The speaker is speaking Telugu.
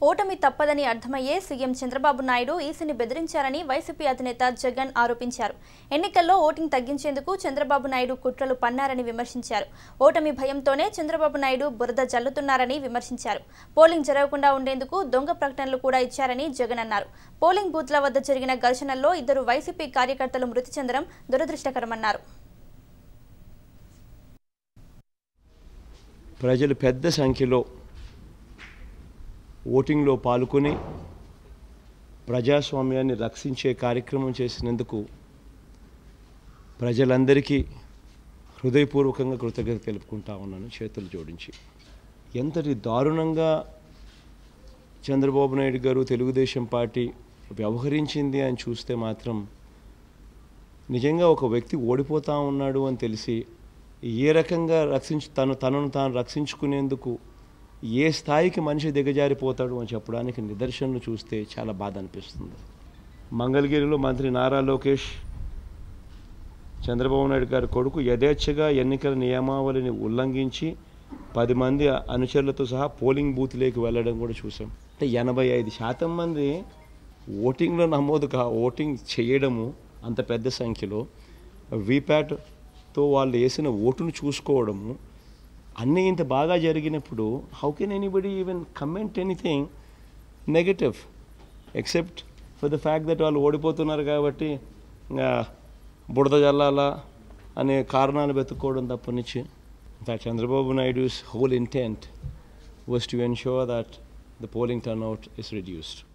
ఓటమి తప్పదని అర్థమయ్యే సీఎం చంద్రబాబు నాయుడు ఈసీని బెదిరించారని వైసీపీ అధినేత జగన్ ఆరోపించారు ఎన్నికల్లో ఓటింగ్ తగ్గించేందుకు చంద్రబాబు నాయుడు కుట్రలు పన్నారని విమర్శించారు ఓటమి భయంతోనే చంద్రబాబు నాయుడు బురద జల్లుతున్నారని విమర్శించారు పోలింగ్ జరగకుండా ఉండేందుకు దొంగ ప్రకటనలు కూడా ఇచ్చారని జగన్ అన్నారు పోలింగ్ బూత్ల వద్ద జరిగిన ఘర్షణల్లో ఇద్దరు వైసీపీ కార్యకర్తలు మృతి చెందడం దురదృష్టకరమన్నారు ప్రజలు పెద్ద సంఖ్యలో ఓటింగ్లో పాల్గొని ప్రజాస్వామ్యాన్ని రక్షించే కార్యక్రమం చేసినందుకు ప్రజలందరికీ హృదయపూర్వకంగా కృతజ్ఞత తెలుపుకుంటా ఉన్నాను చేతులు జోడించి ఎంతటి దారుణంగా చంద్రబాబు నాయుడు గారు తెలుగుదేశం పార్టీ వ్యవహరించింది అని చూస్తే మాత్రం నిజంగా ఒక వ్యక్తి ఓడిపోతా ఉన్నాడు అని తెలిసి ఏ రకంగా రక్షించు తను తనను తాను రక్షించుకునేందుకు ఏ స్థాయికి మనిషి దిగజారిపోతాడు అని చెప్పడానికి నిదర్శనలు చూస్తే చాలా బాధ అనిపిస్తుంది మంగళగిరిలో మంత్రి నారా లోకేష్ చంద్రబాబు నాయుడు గారి కొడుకు యథేచ్ఛగా ఎన్నికల నియమావళిని ఉల్లంఘించి పది మంది అనుచరులతో సహా పోలింగ్ బూత్లోకి వెళ్ళడం కూడా చూసాం అంటే ఎనభై ఐదు శాతం మంది ఓటింగ్లో నమోదు కా ఓటింగ్ చేయడము అంత పెద్ద సంఖ్యలో వీప్యాట్తో వాళ్ళు వేసిన ఓటును చూసుకోవడము అన్నీ ఇంత బాగా జరిగినప్పుడు how can anybody even comment anything negative except for the fact that వాళ్ళు ఓడిపోతున్నారు కాబట్టి ఇంకా బుడద జల్లాలా అనే కారణాలు వెతుక్కోవడం తప్పనిచ్చి in fact Chandrababu Naidu's whole intent was to ensure that the polling turnout is reduced.